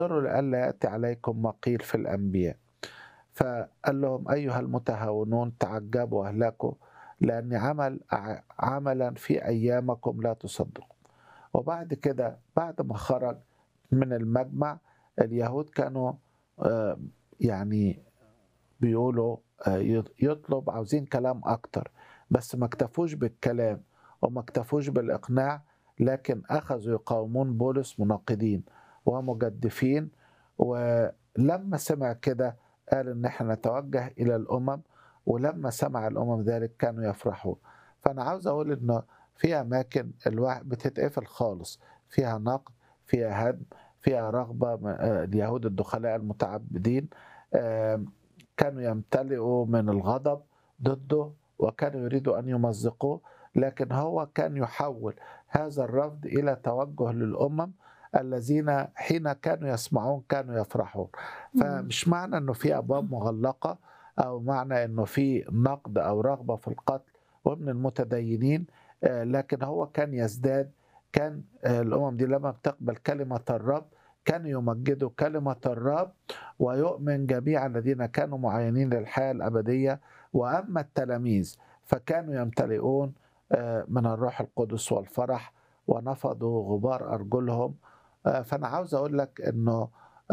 انظروا لئلا يأتي عليكم ما قيل في الأنبياء فقال لهم أيها المتهاونون تعجبوا أهلكم لأني عمل عملا في أيامكم لا تصدقوا وبعد كده بعد ما خرج من المجمع اليهود كانوا آه، يعني بيقولوا آه، يطلب عاوزين كلام أكتر بس ما اكتفوش بالكلام وما اكتفوش بالإقناع لكن أخذوا يقاومون بولس مناقضين ومجدفين ولما سمع كده قال إن احنا نتوجه إلى الأمم ولما سمع الأمم ذلك كانوا يفرحون فأنا عاوز أقول إنه في أماكن الواحد بتتقفل خالص فيها نقد فيها هدم فيها رغبة اليهود الدخلاء المتعبدين كانوا يمتلئوا من الغضب ضده وكانوا يريدوا أن يمزقوه لكن هو كان يحول هذا الرفض إلى توجه للأمم الذين حين كانوا يسمعون كانوا يفرحون فمش معنى أنه في أبواب مغلقة أو معنى أنه في نقد أو رغبة في القتل ومن المتدينين لكن هو كان يزداد كان الأمم دي لما بتقبل كلمة الرب كانوا يمجدوا كلمة الرب ويؤمن جميع الذين كانوا معينين للحياة الأبدية وأما التلاميذ فكانوا يمتلئون من الروح القدس والفرح ونفضوا غبار أرجلهم فأنا عاوز أقول لك أنه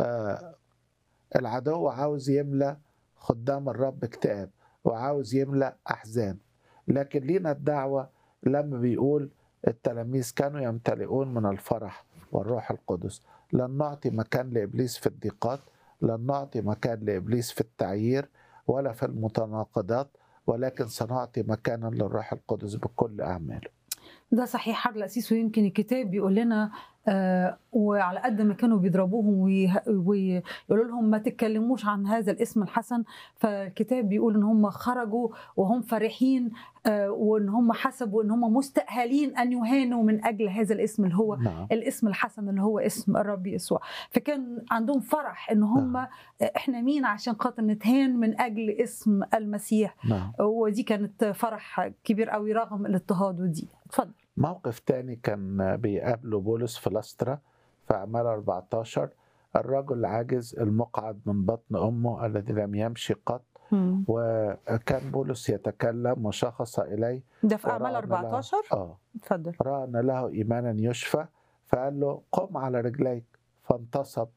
العدو عاوز يملى خدام الرب اكتئاب وعاوز يملى أحزان لكن لينا الدعوة لما بيقول التلاميذ كانوا يمتلئون من الفرح والروح القدس لن نعطي مكان لابليس في الضيقات لن نعطي مكان لابليس في التعيير ولا في المتناقضات ولكن سنعطي مكانا للروح القدس بكل اعماله ده صحيح حضر الأسيس ويمكن الكتاب بيقول لنا آه وعلى قد ما كانوا بيضربوهم ويقولوا لهم ما تتكلموش عن هذا الاسم الحسن فالكتاب بيقول ان هم خرجوا وهم فرحين آه وان هم حسبوا ان هم مستأهلين ان يهانوا من اجل هذا الاسم اللي هو نعم. الاسم الحسن اللي هو اسم الرب يسوع فكان عندهم فرح ان هم نعم. احنا مين عشان خاطر نتهان من اجل اسم المسيح نعم ودي كانت فرح كبير قوي رغم الاضطهاد ودي اتفضل موقف تاني كان بيقابله بولس في لسترا في أعمال 14 الرجل العاجز المقعد من بطن أمه الذي لم يمشي قط مم. وكان بولس يتكلم وشخص إليه ده في اعمال ورأى أن له- 14 آه اتفضل رأى أن له إيمانا يشفى فقال له قم على رجليك فانتصب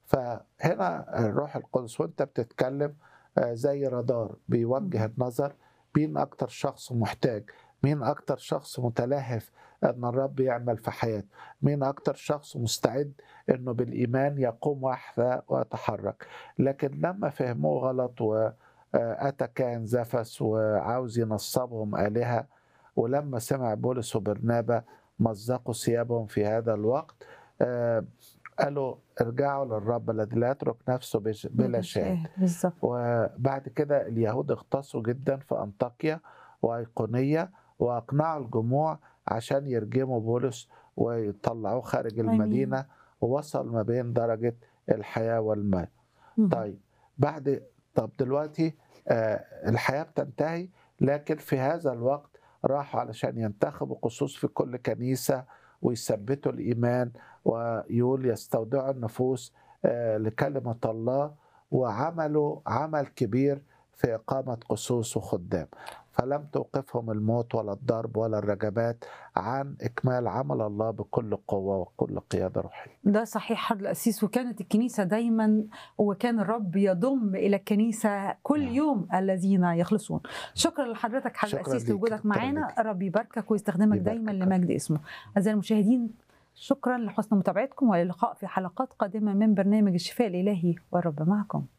فهنا الروح القدس وانت بتتكلم آه، زي رادار بيوجه النظر مين أكتر شخص محتاج مين أكتر شخص متلهف أن الرب يعمل في حياته مين أكتر شخص مستعد أنه بالإيمان يقوم وحده ويتحرك لكن لما فهموه غلط وأتى كان زفس وعاوز ينصبهم آلهة ولما سمع بولس وبرنابا مزقوا ثيابهم في هذا الوقت آه، قالوا ارجعوا للرب الذي لا يترك نفسه بش- بلا شاهد بالظبط وبعد كده اليهود اختصوا جدا في أنطاكيا وأيقونية وأقنعوا الجموع عشان يرجموا بولس ويطلعوه خارج آمين. المدينة ووصل ما بين درجة الحياة والموت مم. طيب بعد طب دلوقتي آه الحياة بتنتهي لكن في هذا الوقت راحوا علشان ينتخبوا قصوص في كل كنيسة ويثبتوا الإيمان ويقول يستودعوا النفوس آه لكلمة الله وعملوا عمل كبير في إقامة قصوص وخدام فلم توقفهم الموت ولا الضرب ولا الرجبات عن إكمال عمل الله بكل قوة وكل قيادة روحية ده صحيح حضر الأسيس وكانت الكنيسة دايما وكان الرب يضم إلى الكنيسة كل نعم. يوم الذين يخلصون شكرا لحضرتك حضر شكراً الأسيس ليك. لوجودك شكراً معانا ليك. رب يباركك ويستخدمك يباركك. دايما لمجد اسمه أعزائي المشاهدين شكرا لحسن متابعتكم والى اللقاء في حلقات قادمة من برنامج الشفاء الإلهي والرب معكم